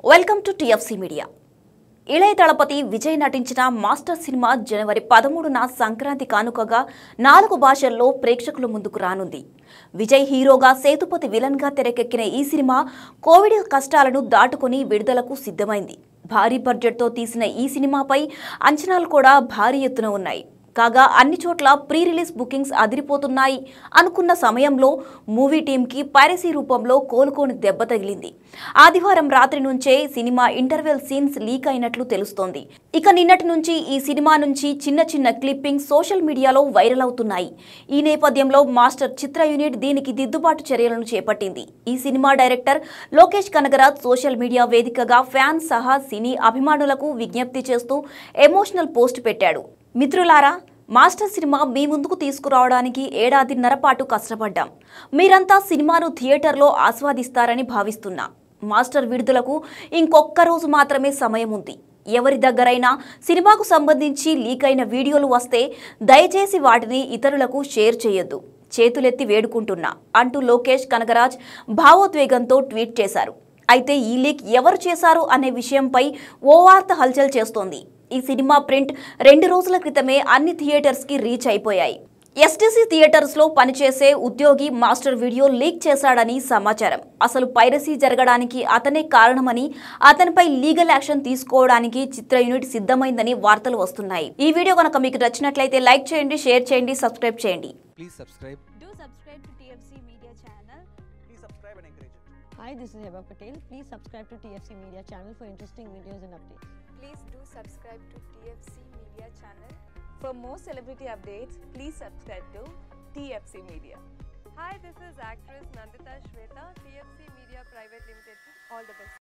Welcome to TFC media Ilaya Thalapathy Vijay నటించిన master cinema జనవరి పదమూడున సంక్రాంతి కానుకగా నాలుగు భాషల్లో ప్రేక్షకుల ముందుకు రానుంది విజయ్ హీరోగా సేతుపతి విలన్గా తెరకెక్కిన ఈ సినిమా కోవిడ్ కష్టాలను దాటుకుని విడుదలకు సిద్ధమైంది భారీ బడ్జెట్తో తీసిన ఈ సినిమాపై అంచనాలు కూడా భారీ ఎత్తున ఉన్నాయి కాగా అన్ని చోట్ల ప్రీ రిలీజ్ బుకింగ్స్ అదిరిపోతున్నాయి అనుకున్న సమయంలో మూవీ టీంకి పైరసీ రూపంలో కోలుకోని దెబ్బ తగిలింది ఆదివారం రాత్రి నుంచే సినిమా ఇంటర్వెల్ సీన్స్ లీక్ అయినట్లు తెలుస్తోంది ఇక నిన్నటి నుంచి ఈ సినిమా నుంచి చిన్న చిన్న క్లిప్పింగ్ సోషల్ మీడియాలో వైరల్ అవుతున్నాయి ఈ నేపథ్యంలో మాస్టర్ చిత్ర యూనిట్ దీనికి దిద్దుబాటు చర్యలను చేపట్టింది ఈ cinema director Lokesh Kanagaraj social media వేదికగా ఫ్యాన్స్ సహా సినీ అభిమానులకు విజ్ఞప్తి చేస్తూ ఎమోషనల్ పోస్ట్ పెట్టాడు మిత్రులారా మాస్టర్ సినిమా మీ ముందుకు తీసుకురావడానికి ఏడాదిన్నర పాటు కష్టపడ్డాం మీరంతా సినిమాను థియేటర్లో ఆస్వాదిస్తారని భావిస్తున్నా మాస్టర్ విడుదలకు ఇంకొక్క రోజు మాత్రమే సమయం ఉంది ఎవరి దగ్గరైనా సినిమాకు సంబంధించి లీక్ అయిన వీడియోలు వస్తే దయచేసి వాటిని ఇతరులకు షేర్ చేయొద్దు చేతులెత్తి వేడుకుంటున్నా అంటూ లోకేష్ కనగరాజ్ భావోద్వేగంతో ట్వీట్ చేశారు అయితే ఈ లీక్ ఎవరు చేశారు అనే విషయంపై ఓ వార్త హల్చల్ చేస్తోంది ఈ సినిమా ప్రింట్ రెండు రోజుల క్రితమే అన్ని థియేటర్స్కి రీచ్ అయిపోయాయి ఎస్టీసీ థియేటర్స్లో పనిచేసే ఉద్యోగి మాస్టర్ వీడియో లీక్ చేశాడని సమాచారం అసలు పైరసీ జరగడానికి అతనే కారణమని అతనిపై లీగల్ యాక్షన్ తీసుకోవడానికి చిత్ర యూనిట్ సిద్ధమైందని వార్తలు వస్తున్నాయి ఈ వీడియో కనుక మీకు నచ్చినట్లయితే లైక్ చేయండి షేర్ చేయండి సబ్స్క్రైబ్ చేయండి Please subscribe. Do subscribe to TFC Media channel. Please subscribe and encourage it. Hi, this is Heba Patel. Please subscribe to TFC Media channel for interesting videos and updates. Please do subscribe to TFC Media channel. For more celebrity updates, please subscribe to TFC Media. Hi, this is actress Nandita Shweta, TFC Media Private Limited. All the best.